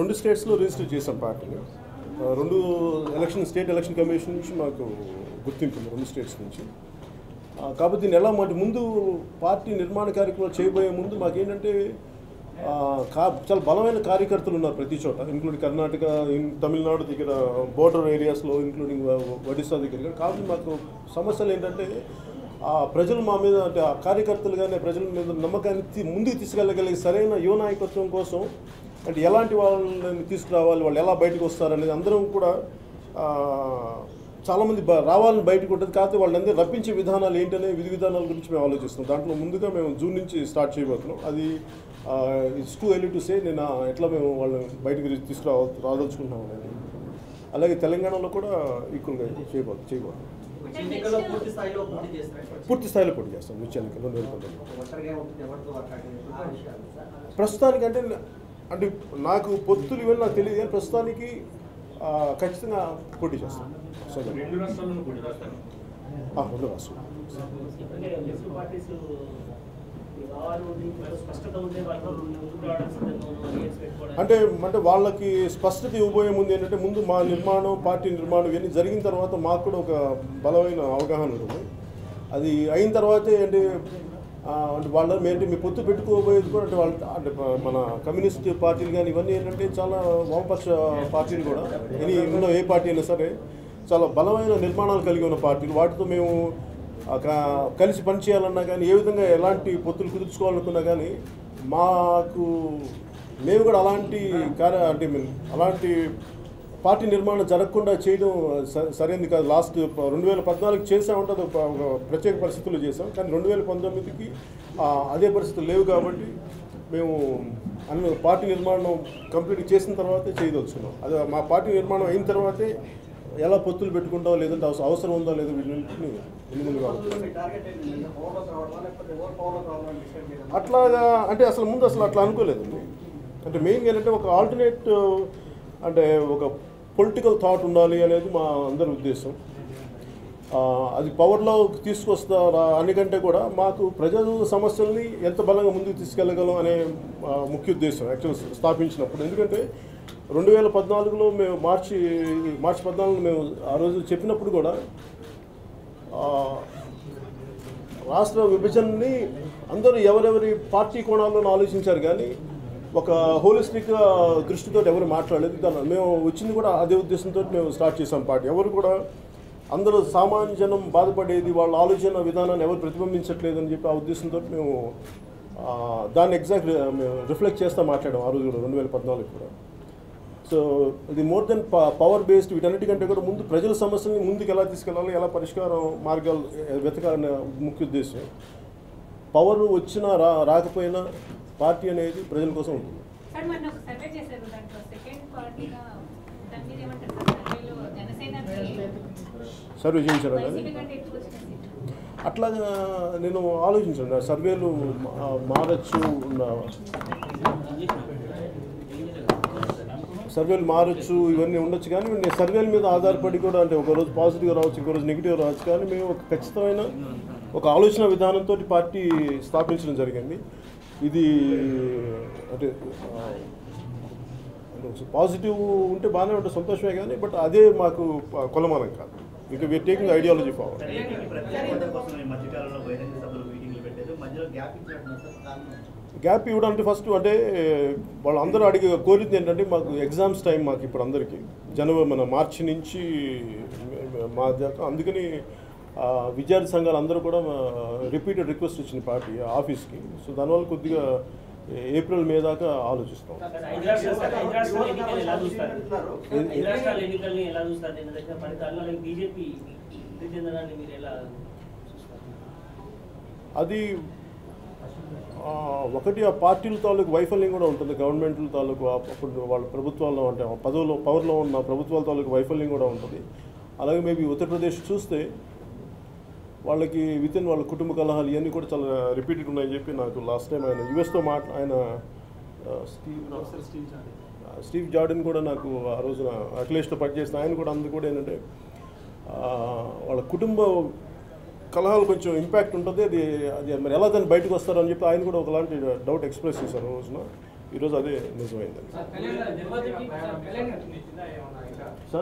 రెండు స్టేట్స్లో రిజిస్టర్ చేసాం పార్టీని ఆ, రెండు ఎలక్షన్ స్టేట్ ఎలక్షన్ కమిషన్ నుంచి మాకు గుర్తింపు ఉంది రెండు స్టేట్స్ నుంచి ఆ, కాబట్టి దీన్ని ఎలా అంటే ముందు పార్టీ నిర్మాణ కార్యక్రమాలు చేయబోయే ముందు మాకేంటంటే ఆ, కా చాలా బలమైన కార్యకర్తలు ఉన్నారు ప్రతి చోట ఇంక్లూడింగ్ కర్ణాటక ఇన్- తమిళనాడు దగ్గర బోర్డర్ ఏరియాస్లో ఇంక్లూడింగ్ ఒడిస్సా దగ్గర కాబట్టి మాకు సమస్యలు ఏంటంటే ఆ ప్రజలు మా మీద అంటే ఆ కార్యకర్తలు కానీ ప్రజల మీద నమ్మకాన్ని తీ- ముందుకు తీసుకెళ్ళగలిగే సరైన యువ నాయకత్వం కోసం అంటే ఎలాంటి వాళ్ళని తీసుకురావాలి వాళ్ళు ఎలా బయటకు వస్తారనేది అందరం కూడా ఆ, చాలామంది బ- రావాలని బయటకు ఉంటుంది కాకపోతే వాళ్ళందరూ రప్పించే విధానాలు ఏంటనే విధి విధానాల గురించి మేము ఆలోచిస్తున్నాం దాంట్లో ముందుగా మేము జూన్ నుంచి స్టార్ట్ చేయబోతున్నాం అది it's too early to say నేను ఆ, ఎట్లా మేము వాళ్ళని బయటకు తీసుకురా రాదలుచుకుంటున్నాం అనేది అలాగే తెలంగాణలో కూడా ఈక్వల్గా చేయబో చేయబోతున్నాం వచ్చే ఎన్నికల్లో పూర్తి స్థాయిలో పోటీ చేస్తారు పూర్తి స్థాయిలో పోటీ చేస్తాం వచ్చే ఎన్నికలు రెండు వేల పంతొమ్మిది ఒంటరిగా ఉంటుంది ఎవరితో మాట్లాడేది ప్రస్తుతానికంటే అంటే నాకు పొత్తులు ఇవన్నీ నాకు తెలియదు కానీ ప్రస్తుతానికి ఆ, ఖచ్చితంగా పోటీ చేస్తాను సో రెండు రాష్ట్రాల్లో పోటీ చేస్తారు రెండు రాష్ట్రాలు ఇప్పటికే లెఫ్ట్ పార్టీస్ ఆరు దీంట్లో స్పష్టత ఉంటే వాళ్ళు ముందుకు రావడం సిద్ధంగా ఉన్నారు ఎక్స్ పెట్టుకోవడానికి అంటే అంటే వాళ్ళకి స్పష్టత ఇవ్వబోయే ముందు ఏంటంటే ముందు మా నిర్మాణం పార్టీ నిర్మాణం ఇవన్నీ జరిగిన తర్వాత మాకు కూడా ఒక బలమైన అవగాహన ఉంటుంది అది అయిన తర్వాతే అంటే ఆ, అంటే వాళ్ళ ఏంటి మీ పొత్తు పెట్టుకోబోయేది కూడా అంటే వాళ్ళ అంటే మన కమ్యూనిస్ట్ పార్టీలు కానీ ఇవన్నీ ఏంటంటే చాలా వామపక్ష పార్టీలు కూడా ఎనీ ఉన్న ఏ పార్టీ అయినా సరే చాలా బలమైన నిర్మాణాలు కలిగి ఉన్న పార్టీలు వాటితో మేము ఆ, క- కలిసి పనిచేయాలన్నా కానీ ఏ విధంగా ఎలాంటి పొత్తులు కుదుర్చుకోవాలనుకున్నా కానీ మాకు మేము కూడా అలాంటి కార్య అంటే I mean, అలాంటి పార్టీ నిర్మాణం జరగకుండా చేయడం స- సరైనది కాదు లాస్ట్ ప- రెండు వేల పద్నాలుగు చేసామంటే అది ఒక ఒక ప్రత్యేక పరిస్థితుల్లో చేసాం కానీ రెండు వేల పంతొమ్మిదికి ఆ, అదే పరిస్థితులు లేవు కాబట్టి మేము అన్ని పార్టీ నిర్మాణం కంప్లీట్ చేసిన తర్వాతే చేయదలుచుకున్నాం అది మా పార్టీ నిర్మాణం అయిన తర్వాతే ఎలా పొత్తులు పెట్టుకుంటాం లేదంటే అవస- అవసరం ఉందా లేదా వీటిని ముందు కావాలి మీ టార్గెట్ ఏంటి పవర్లోకి రావడమా లేకపోతే ఎవరు పవర్లోకి రావాలని డిసైడ్ చేయడం అట్లాగా అంటే అసలు ముందు అసలు అట్లా అనుకోలేదండి అంటే మెయిన్గా ఏంటంటే ఒక ఆల్టర్నేట్ అంటే ఒక పొలిటికల్ థాట్ ఉండాలి అనేది మా అందరి ఉద్దేశం ఆ, అది పవర్లో తీసుకొస్తారా అనికంటే కూడా మాకు ప్రజల సమస్యల్ని ఎంత బలంగా ముందుకు తీసుకెళ్ళగలం అనే ఆ, ముఖ్య ఉద్దేశం యాక్చువల్ స్థాపించినప్పుడు ఎందుకంటే రెండు వేల పద్నాలుగులో మేము మార్చి మార్చి పద్నాలుగులో మేము ఆ రోజు చెప్పినప్పుడు కూడా ఆ, రాష్ట్ర విభజనని అందరూ ఎవరెవరి పార్టీ కోణాల్లో ఆలోచించారు కానీ ఒక హోలిస్టిక్ దృష్టితో ఎవరు మాట్లాడలేదు దాని మేము వచ్చింది కూడా అదే ఉద్దేశంతో మేము స్టార్ట్ చేసాం పార్టీ ఎవరు కూడా అందరూ సామాన్య జనం బాధపడేది వాళ్ళ ఆలోచన విధానాన్ని ఎవరు ప్రతిబింబించట్లేదు అని చెప్పి ఆ ఉద్దేశంతో మేము ఆ, దాన్ని ఎగ్జాక్ట్ మేము రిఫ్లెక్ట్ చేస్తూ మాట్లాడాం ఆ రోజు కూడా రెండు వేల పద్నాలుగు కూడా సో ఇది మోర్ దెన్ పవర్ బేస్డ్ వీటన్నిటికంటే కూడా ముందు ప్రజల సమస్యల్ని ముందుకు ఎలా తీసుకెళ్ళాలి ఎలా పరిష్కారం మార్గాలు వెతకాలనే ముఖ్య ఉద్దేశం పవర్ వచ్చినా రా రాకపోయినా పార్టీ అనేది ప్రజల కోసం ఉంటుంది సార్ మొన్న ఒక సర్వే చేశారు దాంట్లో సెకండ్ పార్టీగా దాని మీద ఏమంటారు సార్ సర్వేలో జనసేన సర్వే చేయించారు వైసీపీ కానీ కంటే ఎక్కువ వచ్చిన సీట్లు అట్లాగా నేను ఆలోచించాను ఆ సర్వేలు మా- మారచ్చు ఉన్న- సర్వేలు మారచ్చు ఇవన్నీ ఉండొచ్చు కానీ నేను సర్వేల మీద ఆధారపడి కూడా అంటే ఒక రోజు పాజిటివ్ రావచ్చు ఇంకో రోజు నెగిటివ్ రావచ్చు కానీ మేము ఒక ఖచ్చితమైన ఒక ఆలోచన విధానంతో పార్టీ స్థాపించడం జరిగింది ఇది అంటే ఆ, అంటే పాజిటివ్ ఉంటే బాగానే ఉంటుంది సంతోషమే కానీ బట్ అదే మాకు ప- కొలమానం కాదు ఇంకా వీఆర్ టేకింగ్ ఐడియాలజీ ఫార్వర్డ్ ప్రత్యేక హోదా కోసం ఈ మధ్యకాలంలో బహిరంగ సభలు మీటింగ్లు పెట్టారు మధ్యలో గ్యాప్ ఇచ్చినట్టు సార్ కారణం గ్యాప్ ఇవ్వడం అంటే ఫస్ట్ అంటే వాళ్ళందరూ అడిగే కోరింది ఏంటంటే మాకు ఎగ్జామ్స్ టైం మాకు ఇప్పుడు అందరికీ జనవరి మన మార్చి నుంచి మా దాకా అందుకని ఆ, విద్యార్థి సంఘాలు అందరూ కూడా రిపీటెడ్ రిక్వెస్ట్ ఇచ్చిన పార్టీ ఆఫీస్కి సో దానివల్ల కొద్దిగా ఏప్రిల్ మే దాకా ఆలోచిస్తాం సార్, ఐదు రాష్ట్రాలు సార్, ఐదు రాష్ట్రాల ఎన్నికలు ఎలా చూస్తారు ఐదు రాష్ట్రాల ఎన్నికల్ని ఎలా చూస్తారు నిన్న దగ్గర ఫలితాల్లో బీజేపీ వృద్ధి చెందడాన్ని మీరు ఎలా చూస్తారు అది ఆ, ఒకటి ఆ పార్టీల తాలూకు వైఫల్యం కూడా ఉంటుంది గవర్నమెంట్ల తాలూకు ఆ అప్పుడు వాళ్ళ ప్రభుత్వాల్లో అంటే ఆ పదవిలో పవర్లో ఉన్న ప్రభుత్వాల తాలూకు వైఫల్యం కూడా ఉంటుంది అలాగే మేబీ ఉత్తరప్రదేశ్ చూస్తే వాళ్ళకి విత్ ఇన్ వాళ్ళ కుటుంబ కలహాలు ఇవన్నీ కూడా చాలా రిపీటెడ్ ఉన్నాయని చెప్పి నాకు లాస్ట్ టైం ఆయన యుఎస్తో మాట్లా ఆయన ఆ, స్టీవ్ ఆ, స్టీవ్ జార్డన్ కూడా నాకు ఆ రోజున అఖిలేష్తో పనిచేసిన ఆయన కూడా అందరూ కూడా ఏంటంటే ఆ, వాళ్ళ కుటుంబ కలహాలు కొంచెం ఇంపాక్ట్ ఉంటుంది అది అది మరి ఎలా దాన్ని బయటకు వస్తారు అని చెప్పి ఆయన కూడా ఒకలాంటి డౌట్ ఎక్స్ప్రెస్ చేశారు ఆ రోజున ఈరోజు అదే నిజమైంది సార్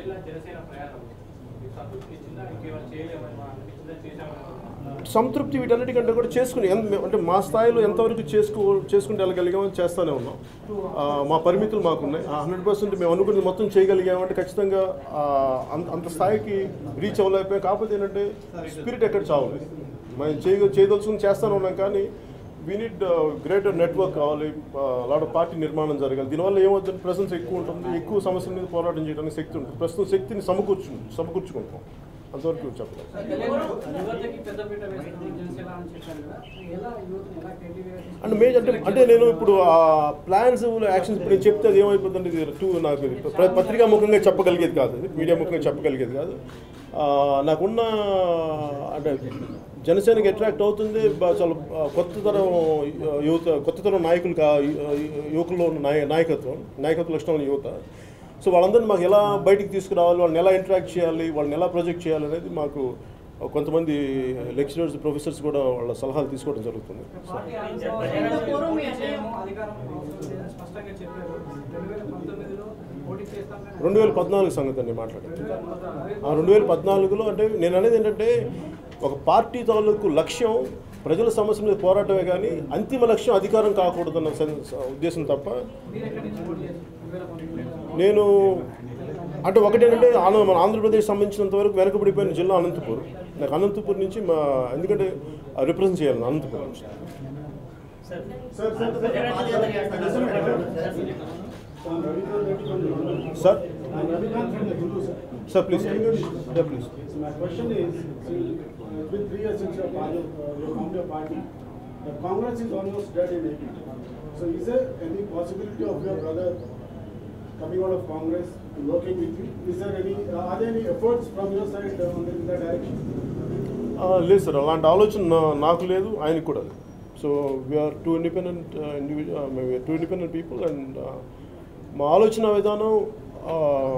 సంతృప్తి వీటన్నిటికంటే కూడా చేసుకుని ఎంత- అంటే మా స్థాయిలో ఎంతవరకు చేసుకో చేసుకుంటే వెళ్ళగలిగామని చేస్తూనే ఉన్నాం ఆ, మా పరిమితులు మాకున్నాయి హండ్రెడ్ పర్సెంట్ మేము అనుకున్నది మొత్తం చేయగలిగామంటే ఖచ్చితంగా ఆ, అంత అంత స్థాయికి రీచ్ అవ్వలేకపోయాం కాకపోతే ఏంటంటే స్పిరిట్ ఎక్కడ చావలేదు మేము చేయ చేయదలుచుకుని చేస్తూనే ఉన్నాం కానీ వీ నీడ్ గ్రేటర్ నెట్వర్క్ కావాలి లాట్ పార్టీ నిర్మాణం జరగాలి దీనివల్ల ఏమవుతుంది ప్రెసెన్స్ ఎక్కువ ఉంటుంది ఎక్కువ సమస్యల మీద పోరాటం చేయడానికి శక్తి ఉంటుంది ప్రస్తుతం శక్తిని సమకూర్చు సమకూర్చుకుంటాం అంతవరకు చెప్పలేదు యువతకి పెద్దపీట వేస్తుంది జనసేన అని చెప్పారు కదా ఎలా యువతని ఎలా కేటీఆర్ అంటే మేజర్ అంటే అంటే నేను ఇప్పుడు ఆ ప్లాన్స్ యాక్షన్స్ ఇప్పుడు నేను చెప్తే అది ఏమైపోతుందంటే ఇది టూ నాకు ఇది ప్ర- పత్రికా ముఖంగా చెప్పగలిగేది కాదు ఇది మీడియా ముఖంగా చెప్పగలిగేది కాదు ఆ, నాకున్న అంటే జనసేనకి అట్రాక్ట్ అవుతుంది బా- చాలా ఆ, కొత్త తరం యువత కొత్త తరం నాయకులు కా యువకుల్లో ఉన్న నాయ నాయకత్వం నాయకత్వ లక్షణం ఉన్న యువత సో వాళ్ళందరినీ మాకు ఎలా బయటికి తీసుకురావాలి వాళ్ళని ఎలా ఇంటరాక్ట్ చేయాలి వాళ్ళని ఎలా ప్రొజెక్ట్ చేయాలి అనేది మాకు కొంతమంది లెక్చరర్స్ ప్రొఫెసర్స్ కూడా వాళ్ళ సలహాలు తీసుకోవడం జరుగుతుంది సో పార్టీ ఆవిర్భావం చేయము, అధికారం అవసరం లేదని స్పష్టంగా చెప్పారు రెండు వేల పంతొమ్మిదిలో పోటీ చేస్తాం కానీ రెండు వేల పద్నాలుగు సంగతి అండి మాట్లాడారు రెండు వేల పద్నాలుగు ఆ రెండు వేల పద్నాలుగులో అంటే నేను అనేది ఏంటంటే ఒక పార్టీ తాలూకు లక్ష్యం ప్రజల సమస్య మీద పోరాటమే కానీ అంతిమ లక్ష్యం అధికారం కాకూడదన్న సెన్- ఉద్దేశం తప్ప మీరు ఎక్కడి నుంచి పోటీ చేస్తారు రెండు వేల పంతొమ్మిదిలో నేను అంటే ఒకటేంటంటే ఆంధ్ర మన ఆంధ్రప్రదేశ్ సంబంధించినంత వరకు వెనకబడిపోయిన జిల్లా అనంతపూర్ నాకు అనంతపూర్ నుంచి మా ఎందుకంటే రిప్రజెంట్ చేయాలి అనంతపూర్ నుంచి sir sir I'm Ravikant from the Hindu, sir. Sir please From Hindu. Yeah, please. So my question is, see, uh, it's been three years since your party, uh, you formed your party. The Congress is almost dead in AP. So is there any possibility of your brother coming out of Congress and working with you? Is there any, uh, are there any efforts from your side uh, on the- in that direction? ఆ, లేదు sir అలాంటి ఆలోచన నా- నాకు లేదు ఆయనకు కూడా లేదు so we're two independent individual two independent people and మా ఆలోచన విధానం ఆ,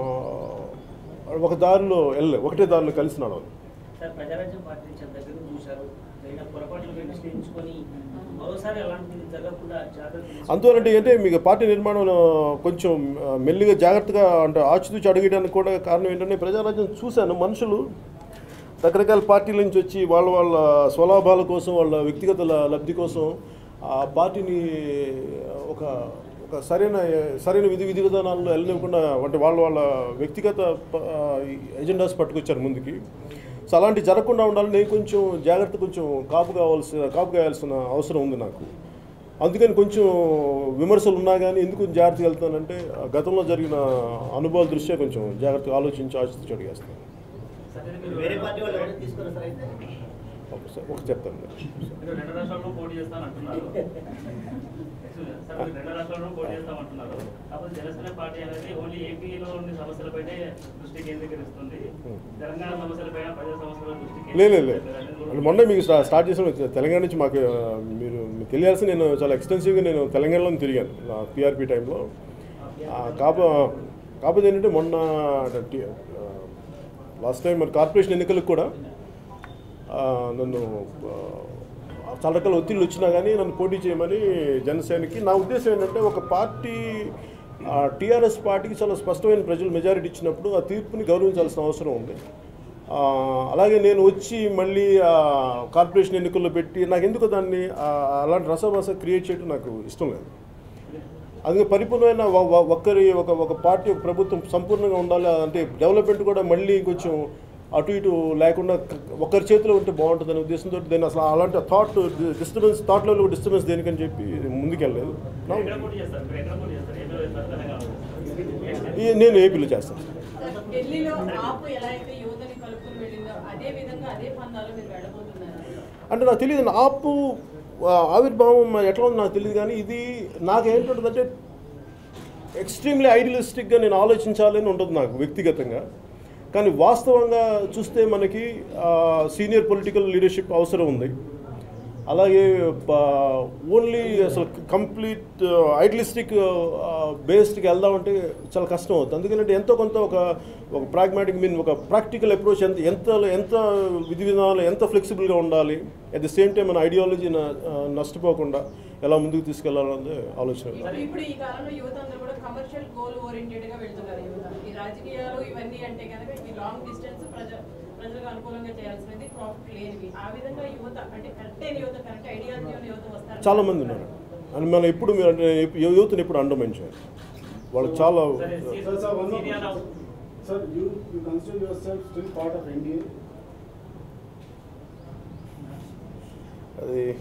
ఒక దారిలో వెళ్ళలే ఒకటే దారిలో కలిసి నడవాలి సార్ ప్రజారాజ్యం పార్టీ నుంచి అంత దగ్గర చూశారు జరిగిన పొరపాట్లు మీరు విశ్లేషించుకొని మరోసారి అలాంటిది జరగకుండా జాగ్రత్త తీసుకొని- అందువలంటే అంటే మీకు పార్టీ నిర్మాణంలో కొంచెం ఆ, మెల్లిగా జాగ్రత్తగా అంటే ఆచితూచి అడిగడానికి కూడా కారణం ఏంటంటే ప్రజారాజ్యం చూశాను మనుషులు రకరకాల పార్టీల నుంచి వచ్చి వాళ్ళ వాళ్ళ స్వలాభాల కోసం వాళ్ళ వ్యక్తిగత ల- లబ్ధి కోసం ఆ పార్టీని ఒక ఒక సరైన సరైన విధి విధి విధానాల్లో వెళ్ళనివ్వకుండా అంటే వాళ్ళ వాళ్ళ వ్యక్తిగత ప- ఆ, ఎజెండాస్ పట్టుకొచ్చారు ముందుకి సో అలాంటి జరగకుండా ఉండాలని నేను కొంచెం జాగ్రత్త కొంచెం కాపు కావాల్సిన కాపు కావాల్సిన అవసరం ఉంది నాకు అందుకని కొంచెం విమర్శలు ఉన్నా కానీ ఎందుకు జాగ్రత్తగా వెళ్తానంటే ఆ గతంలో జరిగిన అనుభవాల దృష్ట్యా కొంచెం జాగ్రత్తగా ఆలోచించి ఆచితూచి అడిగేస్తాను సార్ ఇది మీరు వేరే పార్టీ వాళ్ళు ఎవరైనా తీసుకురా సార్ అయితే ఒకసారి ఒక చెప్తాను మీరు రెండు రాష్ట్రాల్లో పోటీ చేస్తాను అంటున్నారు సార్ మీరు రెండు రాష్ట్రాల్లో పోటీ చేస్తాం అంటున్నారు కాకపోతే జనసేన పార్టీ అనేది ఓన్లీ ఏపీలో ఉండే సమస్యలపైనే దృష్టి కేంద్రీకరిస్తుంది తెలంగాణ సమస్యలపైన ప్రజా సమస్యల దృష్టి లేదు లేదు లేదు అంటే మొన్న మీకు స్టా- స్టార్ట్ చేసిన తెలంగాణ నుంచి మాకు ఆ, మీరు మీకు తెలియాల్సి నేను చాలా ఎక్స్టెన్సివ్గా నేను తెలంగాణలో తిరిగాను నా పిఆర్పి టైంలో ఆ, కాపో కాకపోతే ఏంటంటే మొన్న లాస్ట్ టైం మరి కార్పొరేషన్ ఎన్నికలకు కూడా ఆ, నన్ను ఆ, చాలా రకాల ఒత్తిళ్ళు వచ్చినా కానీ నన్ను పోటీ చేయమని జనసేనకి నా ఉద్దేశం ఏంటంటే ఒక పార్టీ టీఆర్ఎస్ పార్టీకి చాలా స్పష్టమైన ప్రజలు మెజారిటీ ఇచ్చినప్పుడు ఆ తీర్పుని గౌరవించాల్సిన అవసరం ఉంది ఆ, అలాగే నేను వచ్చి మళ్ళీ ఆ, కార్పొరేషన్ ఎన్నికల్లో పెట్టి నాకు ఎందుకు దాన్ని ఆ, అలాంటి రసభాస క్రియేట్ చేయడం నాకు ఇష్టం లేదు అందుకే పరిపూర్ణమైన ఒ- ఒ- ఒక్కరి ఒక ఒక పార్టీ ఒక ప్రభుత్వం సంపూర్ణంగా ఉండాలి అంటే డెవలప్మెంట్ కూడా మళ్ళీ కొంచెం అటు ఇటు లేకుండా క- ఒకరి చేతిలో ఉంటే బాగుంటుంది అనే ఉద్దేశంతో దాన్ని అసలు అలాంటి thought disturbance thought level disturbance దేనికని చెప్పి ముందుకెళ్ళలేదు నా- ఎక్కడ పోటీ చేస్తారు మీరు ఎక్కడ పోటీ చేస్తారు ఏపీలో చేస్తారు తెలంగాణలో ఈ- నేను ఏపీలో చేస్తాను ఢిల్లీలో ఆపు ఎలా అయితే యువతని కలుపుకుని వెళ్ళిందో అదే విధంగా అదే పందాలో మీరు వెళ్ళబోతున్నారు అంటే నాకు తెలియదు ఆపు ఆ, ఆవిర్భావం ఎట్లా ఉందో నాకు తెలియదు కానీ ఇది నాకేంటుంటుందంటే ఎక్స్ట్రీమ్లీ ఐడియలిస్టిక్గా నేను ఆలోచించాలని ఉంటుంది నాకు వ్యక్తిగతంగా కానీ వాస్తవంగా చూస్తే మనకి సీనియర్ పొలిటికల్ లీడర్షిప్ అవసరం ఉంది అలాగే ఓన్లీ అసలు కంప్లీట్ ఐడిలిస్టిక్ బేస్డ్కి వెళ్దామంటే చాలా కష్టం అవుతుంది అందుకంటే ఎంతో కొంత ఒక ఒక ప్రాగ్మాటిక్ మీన్ ఒక ప్రాక్టికల్ అప్రోచ్ ఎంత ఎంత ఎంత విధి విధానాలు ఎంత ఫ్లెక్సిబుల్గా ఉండాలి అట్ ది సేమ్ టైం మన ఐడియాలజీ నష్టపోకుండా ఎలా ముందుకు తీసుకెళ్లాలన్నది ఆలోచన ఇప్పుడు ఈ కాలంలో యువత అందరూ కూడా కమర్షియల్ గోల్ ఓరియంటెడ్ గా వెళ్తున్నారు యువత ఈ రాజకీయాలు ఇవన్నీ అంటే కనుక ఈ లాంగ్ డిస్టెన్స్ ప్రజ ప్రజలకు అనుకూలంగా చేయాల్సినది ప్రాఫిట్ లేనివి ఆ విధంగా యువత అంటే కరెక్ట్ అయిన యువత కరెక్ట్ ఐడియాలజీ ఉన్న యువత వస్తారు చాలా మంది ఉన్నారు అని మనం ఎప్పుడు మీరు అంటే యూత్ని ఎప్పుడు అండర్మైన్ చేయాలి వాళ్ళకి చాలా సరే, Sir, sir, one more Syrian question. Sir, you, you consider yourself still part of NDA? అది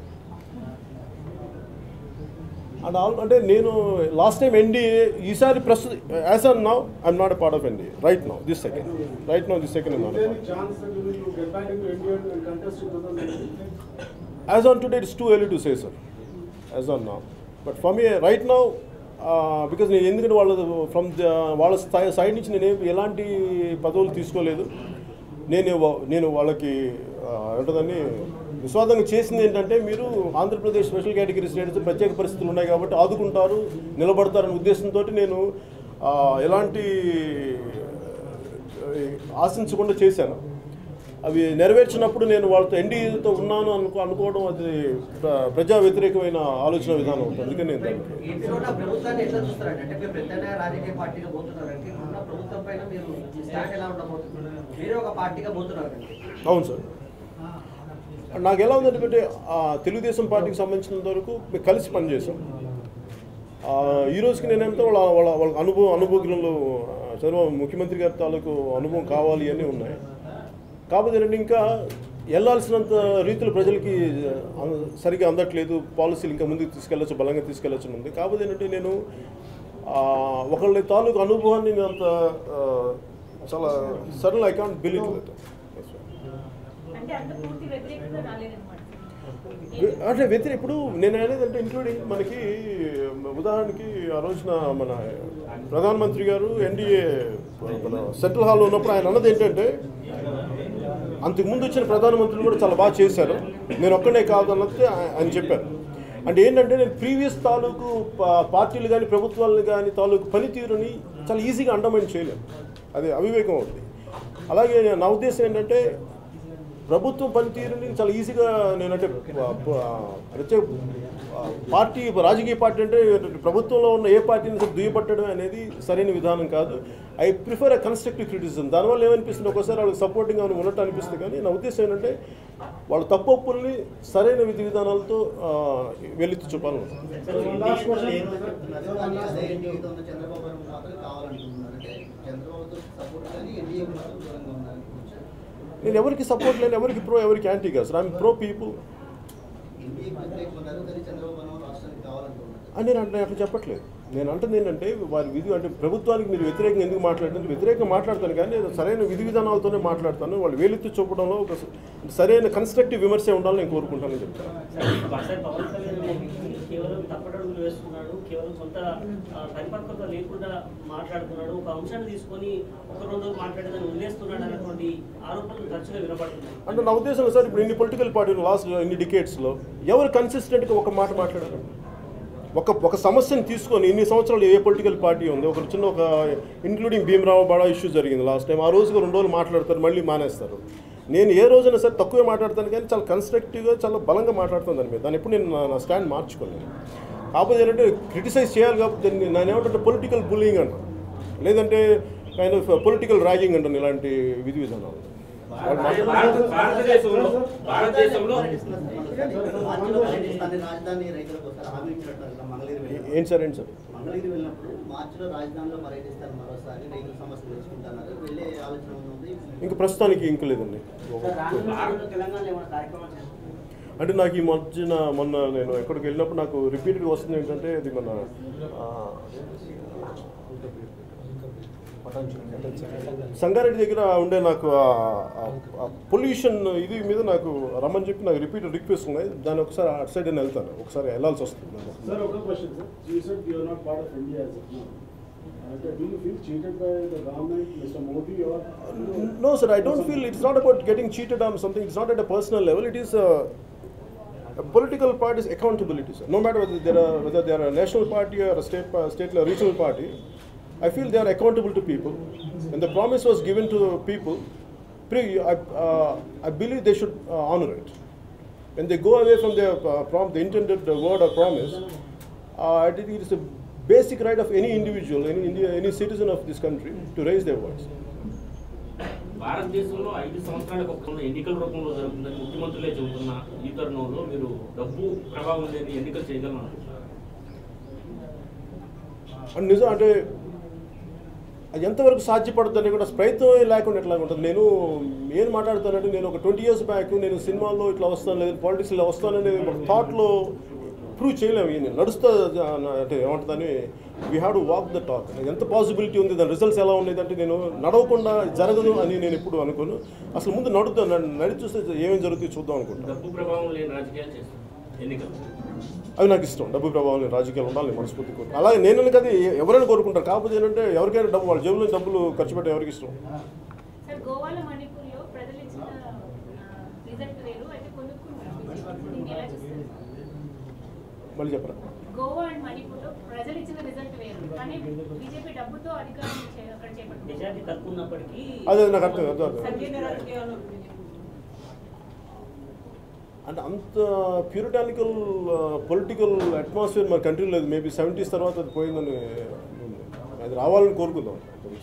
అండ్ ఆల్ అంటే నేను లాస్ట్ టైం ఎన్డీఏ ఈసారి ప్రస్తుతం as on now I'm not a part of NDA right now this second right now this second Is not there any chance that you will get back into NDA and contest in 2019? As on today it's too early to say sir as on now but for me right now because నేను ఎందుకంటే వాళ్ళ from వాళ్ళ స్థాయి side నుంచి నేను ఏం- ఎలాంటి పదవులు తీసుకోలేదు నేను వా- నేను వాళ్ళకి ఏంటదని విశ్వాసంగా చేసింది ఏంటంటే మీరు ఆంధ్రప్రదేశ్ స్పెషల్ కేటగిరీ స్టేట్స్ ప్రత్యేక పరిస్థితులు ఉన్నాయి కాబట్టి ఆదుకుంటారు నిలబడతారనే ఉద్దేశంతో నేను ఆ, ఎలాంటి ఆ, ఆశించకుండా చేశాను అవి నెరవేర్చినప్పుడు నేను వాళ్ళతో ఎన్డీఏతో ఉన్నాను అనుకో అనుకోవడం అది ప్ర- ప్రజా వ్యతిరేకమైన ఆలోచన విధానం అవుతుంది అందుకని నేను దానికి ఏపీలో ఉన్న ప్రభుత్వాన్ని ఎట్లా చూస్తారంటే అంటే మీరు ప్రత్యేక రాజకీయ పార్టీగా పోతున్నారంటే ఉన్న ప్రభుత్వం పైన మీరు మీ స్టాండ్ ఎలా ఉండబోతున్నారు మీరే ఒక పార్టీగా పోతున్నారండి అవును సార్ నాకు ఎలా ఉందంటే ఆ, తెలుగుదేశం పార్టీకి సంబంధించినంత వరకు మేము కలిసి పనిచేసాం ఆ, ఈ రోజుకి నేనేమిటో వాళ్ళ వాళ్ళ వాళ్ళ అనుభవం అనుభవజ్ఞులు ఆ, చంద్రబాబు ముఖ్యమంత్రి గారి తాలూకు అనుభవం కావాలి అని ఉన్నాయి కాకపోతే ఏంటంటే ఇంకా వెళ్ళాల్సినంత రీతిలో ప్రజలకి ఆ, సరిగా అందట్లేదు పాలసీలు ఇంకా ముందుకు తీసుకెళ్ళచ్చు బలంగా తీసుకెళ్ళచ్చు అని ఉంది కాకపోతే ఏంటంటే నేను ఆ, ఒకళ్ళ తాలూకు అనుభవాన్ని నేను అంత ఆ, చాలా సడన్ ఐ కాంట్ బిలీవ్ అంటే అంత పూర్తి వ్యతిరేకంగా రాలేదన్నమాట అంటే వ్యతిరేక ఇప్పుడు నేను అనేది అంటే ఇంక్లూడింగ్ మనకి ఉదాహరణకి ఆ రోజున మన ప్రధానమంత్రి గారు ఎన్డీఏ మన సెంట్రల్ హాల్లో ఉన్నప్పుడు ఆయన అన్నది ఏంటంటే అంతకుముందు వచ్చిన ప్రధానమంత్రులు కూడా చాలా బాగా చేశారు నేను ఒక్కనే కాదు అన్నది ఆయ- ఆయన చెప్పారు అంటే ఏంటంటే నేను ప్రీవియస్ తాలూకు పా- పార్టీలు కానీ ప్రభుత్వాలను కానీ తాలూకు పనితీరుని చాలా ఈజీగా అండర్మైన్ చేయలేము అది అవివేకం అవుతుంది అలాగే నా ఉద్దేశం ఏంటంటే ప్రభుత్వం పనితీరుని చాలా ఈజీగా నేనంటే ప- ప- ప్రత్యేక ఆ, పార్టీ రాజకీయ పార్టీ అంటే ప్రభుత్వంలో ఉన్న ఏ పార్టీని సరే దుయ్యబట్టడం అనేది సరైన విధానం కాదు I prefer a constructive criticism దానివల్ల ఏమనిపిస్తుంది ఒకసారి వాళ్ళకి సపోర్టింగ్ అని ఉన్నట్టు అనిపిస్తుంది కానీ నా ఉద్దేశం ఏంటంటే వాళ్ళ తప్పొప్పుల్ని సరైన విధి విధానాలతో ఆ, వెల్లెత్తి చూపాలనుకుంటున్నాను Sir, one last question. లేరు అని చెప్తున్నారు కానీ అదే ఎన్డీఏతో ఉన్న చంద్రబాబు గారు మాత్రం కావాలనుకుంటున్నారు అంటే చంద్రబాబుతో సపోర్ట్ కానీ ఎన్డీఏ మాత్రం దూరంగా ఉండాలనుకుంటున్నారు నేను ఎవరికి సపోర్ట్ లేను ఎవరికి ప్రో ఎవరికి యాంటీ కాదు సార్ ఐఎమ్ ప్రో పీపుల్ ఎన్డీఏకి వ్యతిరేకమన్నారు కానీ చంద్రబాబు గారు రాష్ట్రానికి కావాలనుకుంటున్నారు అని నేను అంటే అట్లా చెప్పట్లేదు నేను అంటుంది ఏంటంటే వారి విధి అంటే ప్రభుత్వానికి మీరు వ్యతిరేకంగా ఎందుకు మాట్లాడుతుంది వ్యతిరేకంగా మాట్లాడతాను కానీ నేను సరైన విధి విధానాలతోనే మాట్లాడతాను వాళ్ళు వేలెత్తి చూపడంలో ఒక సరైన కన్స్ట్రక్టివ్ విమర్శ ఉండాలని నేను కోరుకుంటానని చెప్తాను ఒకసారి పవన్ కళ్యాణ్ గారికి కేవలం తప్పటడుగులు వేస్తున్నాడు కేవలం కొంత ఆ, పరిపక్వత లేకుండా మాట్లాడుతున్నాడు ఒక అంశాన్ని తీసుకొని ఒక రెండు రోజులు మాట్లాడేదాన్ని వదిలేస్తున్నాడు అనేటువంటి ఆరోపణలు తరచుగా వినపడుతున్నాయి అంటే నా ఉద్దేశంలో సార్ ఇప్పుడు ఇన్ని పొలిటికల్ పార్టీలు లాస్ట్ ఇన్ని డికేట్స్లో ఎవరు కన్సిస్టెంట్గా ఒక మాట మాట్లాడారు ఒక ఒక సమస్యను తీసుకొని ఇన్ని సంవత్సరాలు ఏ పొలిటికల్ పార్టీ ఉంది ఒక చిన్న ఒక ఇంక్లూడింగ్ భీమరావు బాడా ఇష్యూ జరిగింది లాస్ట్ టైం ఆ రోజుగా రెండు రోజులు మాట్లాడతారు మళ్ళీ మానేస్తారు నేను ఏ రోజైనా సరే తక్కువే మాట్లాడతాను కానీ చాలా కన్స్ట్రక్టివ్గా చాలా బలంగా మాట్లాడుతాను దాని మీద దాని ఎప్పుడు నేను నా- నా స్టాండ్ మార్చుకోలేను కాకపోతే ఏంటంటే క్రిటిసైజ్ చేయాలి కాబట్టి దాన్ని నేను ఏమంటే పొలిటికల్ బుల్లింగ్ అంట లేదంటే కైండ్ ఆఫ్ పొలిటికల్ ర్యాగింగ్ అంటాను ఇలాంటి విధి విధానాలు భారత- భారతదేశంలో భారతదేశంలో మార్చిలో పర్యటిస్తానని రాజధాని రైతులకు వస్తారు హామీ ఇచ్చినట్టు ఇట్లా మంగళగిరి వెళ్ళినప్పుడు. ఏంటి సార్ ఏంటి సార్ మంగళగిరి వెళ్ళినప్పుడు మార్చిలో రాజధానిలో పర్యటిస్తారు మరోసారి రైతుల సమస్యలు తెలుసుకుంటున్నారు వెళ్ళే ఆలోచన ఉంది ఇంకా ప్రస్తుతానికి ఇంక లేదండి రాష్ట్రంలో తెలంగాణలో ఏమైనా కార్యక్రమాలు చేస్తారు అంటే నాకు ఈ మధ్యన మొన్న నేను ఎక్కడికి వెళ్ళినప్పుడు నాకు రిపీటెడ్గా వస్తుంది ఏంటంటే అది మన ఆ, సంగారెడ్డి దగ్గర ఉండే నాకు పొల్యూషన్ ఇది మీద నాకు రమ్మని చెప్పి నాకు రిపీటెడ్ రిక్వెస్ట్ ఉన్నాయి దాన్ని ఒకసారి అటు సైడ్ నేను వెళ్తాను ఒకసారి వెళ్ళాల్సి వస్తుంది Sir, ఒక question, sir. You said you are not part of India as of now. Uh, Do you feel cheated by the government, Mr. Modi or? No, sir, I don't feel it's not about getting cheated on something. It's not at a personal level. It is uh, political parties accountability, sir. No matter whether they're a, whether they're a national party or a state pa- state or regional party, I feel they are accountable to people. And the promise was given to people. Pre, I, uh, I believe they should uh, honor it. When they go away from their uh, prom, the intended uh, word or promise, uh, I think it is a basic right of any individual, any India, any citizen of this country to raise their voice. భారతదేశంలో ఐదు సంవత్సరాలకు ఒక ఎన్నికల రూపంలో జరుగుతుందని ముఖ్యమంత్రులే చెబుతున్న ఈ తరుణంలో మీరు డబ్బు ప్రభావం లేని ఎన్నికలు చేయగలను అనుకుంటున్నారు అండ్ నిజం అంటే అది ఎంతవరకు సాధ్యపడుతుందని కూడా ప్రయత్నం లేకుండా ఎట్లా ఉంటుంది నేను ఏం మాట్లాడుతానంటే నేను ఒక ట్వంటీ ఇయర్స్ బ్యాక్ నేను సినిమాల్లో ఇట్లా వస్తాను లేదా పాలిటిక్స్లో వస్తానని ఒక థాట్లో ప్రూవ్ చేయలేము ఈయన నడుస్తా అంటే ఏమంటుందని we have to walk the talk ఎంత పాసిబిలిటీ ఉంది దాని రిజల్ట్స్ ఎలా ఉండేది అంటే నేను నడవకుండా జరగదు అని నేను ఎప్పుడు అనుకోను అసలు ముందు నడుద్దాం నడి చూస్తే ఏమేమి జరుగుతుందో చూద్దాం అనుకుంటాను డబ్బు ప్రభావం లేని రాజకీయాలు చేస్తారు ఎన్నికలు అవి నాకు ఇష్టం డబ్బు ప్రభావం లేని రాజకీయాలు ఉండాలి మనస్ఫూర్తి కోరుకుంటాను అలాగే నేను కదా ఎవరైనా కోరుకుంటారు కాకపోతే ఏంటంటే ఎవరికైనా డబ్బు వాళ్ళ జేబులో డబ్బులు ఖర్చు పెట్టే ఎవరికి ఇష్టం సార్ గోవాలో మణిపూర్లో ప్రజలు ఇచ్చిన రిజల్ట్ వేరు అయితే కొనుక్కున్నారు దీన్ని ఎలా చూస్తారు మళ్ళీ చెప్పరా గోవా అండ్ మణిపూర్లో ప్రజలు ఇచ్చిన రిజల్ట్ వేరు కానీ బీజేపీ డబ్బుతో అధికారం చే- అక్కడ చేపట్టింది మెజార్టీ తక్కువ ఉన్నప్పటికీ అదే నాకు అర్థం అర్థం అర్థం సంకీర్ణ రాజకీయాలు అంటే అంత ప్యూరిటానికల్ పొలిటికల్ అట్మాస్ఫియర్ మన కంట్రీలో లేదు మేబీ సెవెంటీస్ తర్వాత అది పోయిందని ఉంది. అది రావాలని కోరుకుందాం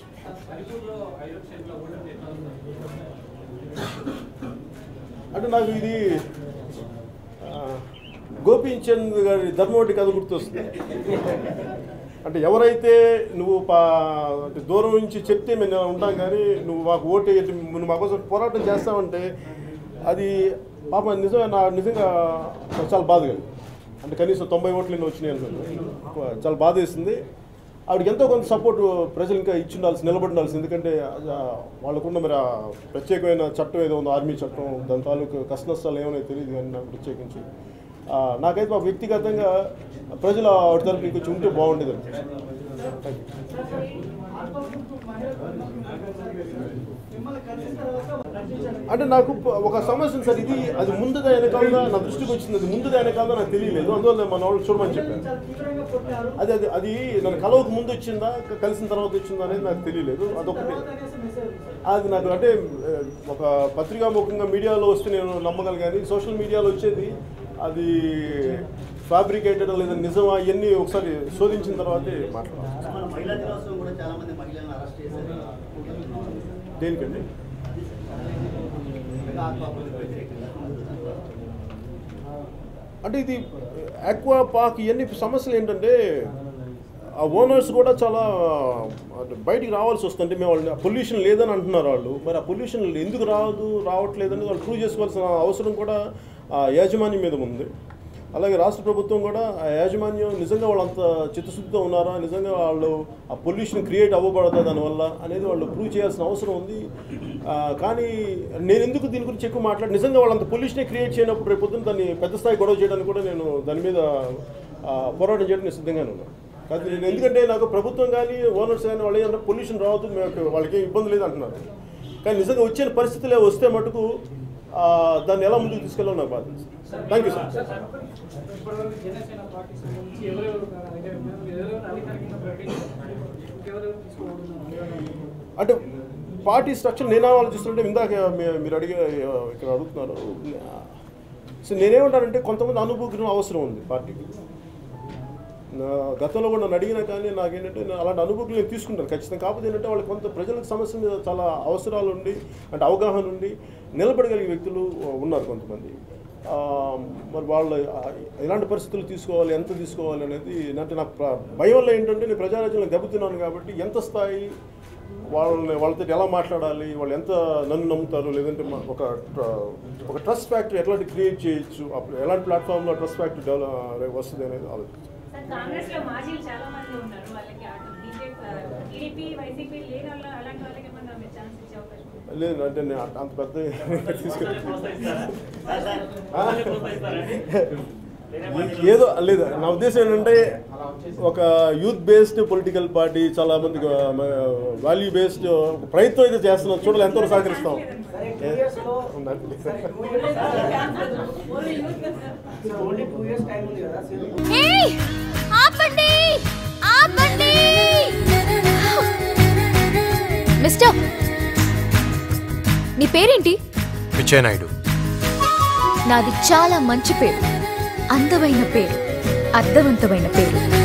అంటే నాకు ఇది ఆ, గోపీచంద్ గారి ధర్మవటి కథ గుర్తొస్తుంది అంటే ఎవరైతే నువ్వు పా అంటే దూరం నుంచి చెప్తే మేము ఉంటాం కానీ నువ్వు మాకు ఓటు వేయటం, నువ్వు మా కోసం పోరాటం చేస్తావంటే అది పాప నిజంగా నా నిజంగా నాకు చాలా బాధ కలిగింది అంటే కనీసం తొంభై ఓట్లు ఎన్నో వచ్చినాయి అనుకుంటున్నాను చాలా బాధ వేసింది ఆవిడకి ఎంతో కొంత సపోర్ట్ ప్రజలు ఇంకా ఇచ్చి ఉండాల్సి నిలబడి ఉండాల్సి ఎందుకంటే ఆ, వాళ్ళకున్న మరి ఆ ప్రత్యేకమైన చట్టం ఏదో ఉందో ఆర్మీ చట్టం దాని తాలూకు కష్ట నష్టాలు ఏమైనా తెలియదు కానీ నాకు ప్రత్యేకించి ఆ, నాకైతే మా వ్యక్తిగతంగా ప్రజలు ఆవిడ తరపు ఇంకొంచెం ఉంటే బాగుండేది అనిపిస్తుంది థ్యాంక్ యూ మిమ్మల్ని కలిసిన తర్వాత అంటే నాకు ప- ఒక సమస్య ఉంది సార్ ఇది అది ముందుగా వెనకాలదా నా దృష్టికి వచ్చింది అది ముందుగా వెనకాలదా నాకు తెలియలేదు అందువల్ల మన వాళ్ళు చూడమని చెప్పాను చాలా తీవ్రంగా కొట్టారు అది అది అది నన్ను కలవకు ముందు వచ్చిందా క- కలిసిన తర్వాత వచ్చిందా అనేది నాకు తెలియలేదు అదొకటి తర్వాత అనేసి మెసేజ్ అది నాకు అంటే ఆ, ఒక పత్రికాముఖంగా మీడియాలో వస్తే నేను నమ్మగలను కానీ సోషల్ మీడియాలో వచ్చేది అది ఫ్యాబ్రికేటెడ్ లేదా నిజమా ఇవన్నీ ఒకసారి శోధించిన తర్వాతే మాట్లాడాలి మన మహిళా దినోత్సవం కూడా చాలా మంది మహిళలను అరెస్ట్ చేశారు దేనికండి మెగా ఆత్మాపులకు వ్యతిరేకంగా అంటే ఇది ఆక్వా పార్క్ ఇవన్నీ సమస్యలు ఏంటంటే ఆ ఓనర్స్ కూడా చాలా అంటే బయటికి రావాల్సి వస్తుంది మేము వాళ్ళు పొల్యూషన్ లేదని అంటున్నారు వాళ్ళు మరి ఆ పొల్యూషన్ ఎందుకు రాదు రావట్లేదని వాళ్ళు ప్రూవ్ చేసుకోవాల్సిన అవసరం కూడా ఆ యాజమాన్యం మీద ఉంది అలాగే రాష్ట్ర ప్రభుత్వం కూడా ఆ యాజమాన్యం నిజంగా వాళ్ళు అంత చిత్తశుద్ధితో ఉన్నారా నిజంగా వాళ్ళు ఆ పొల్యూషన్ క్రియేట్ అవ్వబడతా దానివల్ల అనేది వాళ్ళు ప్రూవ్ చేయాల్సిన అవసరం ఉంది ఆ, కానీ నేను ఎందుకు దీని గురించి ఎక్కువ మాట్లాడి నిజంగా వాళ్ళు అంత పొల్యూషనే క్రియేట్ చేయనప్పుడు రేపు పొద్దున్న దాన్ని పెద్ద స్థాయి గొడవ చేయడానికి కూడా నేను దాని మీద ఆ, పోరాటం చేయడానికి నేను సిద్ధంగానే ఉన్నాను కాదు నేను ఎందుకంటే నాకు ప్రభుత్వం కానీ ఓనర్స్ కానీ వాళ్ళు ఏమన్నా పొల్యూషన్ రావద్దు మేము వాళ్ళకి ఏం ఇబ్బంది లేదు అంటున్నారు కానీ నిజంగా వచ్చిన పరిస్థితులే వస్తే మటుకు ఆ, దాన్ని ఎలా ముందుకు తీసుకెళ్ళాలో నాకు బాధ థ్యాంక్ యూ సార్ ఇప్పటివరకు జనసేన పార్టీ సంబంధించి ఎవరెవరు అంటే ఎవరెవరు అధికారికంగా ప్రకటించారు ఎవరెవరు తీసుకోబోతున్నారు అంటే పార్టీ స్ట్రక్చర్ నేను ఆలోచిస్తుంటే ఇందాక మీ- మీరు అడిగే ఇక్కడ అడుగుతున్నారు సో నేనేమంటానంటే కొంతమంది అనుభవం అవసరం ఉంది పార్టీకి నా గతంలో కూడా నన్ను అడిగినా కానీ నాకేంటంటే నేను అలాంటి అనుభవం నేను తీసుకుంటాను ఖచ్చితంగా కాకపోతే ఏంటంటే వాళ్ళకి కొంత ప్రజలకు సమస్య మీద చాలా అవసరాలు ఉండి అంటే అవగాహన ఉండి నిలబడగలిగే వ్యక్తులు ఉన్నారు కొంతమంది ఆ, మరి వాళ్ళు ఆ, ఎలాంటి పరిస్థితులు తీసుకోవాలి ఎంత తీసుకోవాలి అనేది అంటే నాకు ప్ర- భయం వల్ల ఏంటంటే నేను ప్రజారాజ్యంలో దెబ్బతిన్నాను కాబట్టి ఎంత స్థాయి వాళ్ళని వాళ్ళతో ఎలా మాట్లాడాలి వాళ్ళు ఎంత నన్ను నమ్ముతారు లేదంటే మా- ఒక ట్ర- ఒక ట్రస్ట్ ఫ్యాక్టరీ ఎట్లాంటి క్రియేట్ చేయొచ్చు అప్పుడు ఎలాంటి ప్లాట్ఫామ్లో ట్రస్ట్ ఫ్యాక్టరీ డెవలప్ వస్తుంది అనేది ఆలోచించాను సార్ కాంగ్రెస్ లో మాజీలు చాలా మంది ఉన్నారు వాళ్ళకి అటు బీజేపీ టీడీపీ వైసీపీ లేని వాళ్ళ అలాంటి వాళ్ళకి ఏమన్నా మీరు ఛాన్స్ ఇచ్చే అవకాశం ఉందా? లేదు అంటే నేను అంత- అంత పెద్ద తీసుకెళ్ళి ప్రోత్సహిస్తారా సార్, సార్, ఆ? ప్రోత్సహిస్తారా? వేరే పార్టీలు- ఏదో లేదు నా ఉద్దేశం ఏంటంటే ఒక యూత్ బేస్డ్ పొలిటికల్ పార్టీ చాలా మంది వాల్యూ బేస్డ్ ప్రయత్నం అయితే చేస్తున్నాం చూడాలి ఎంతవరకు సహకరిస్తాం ఓన్లీ టూ ఇయర్స్ టైం ఉంది కదా ఏయ్ ఆపండి ఆపండి మిస్టర్ నీ పేరేంటి పిచ్చయ్య నాయుడు నాది చాలా మంచి పేరు అందమైన పేరు అర్థవంతమైన పేరు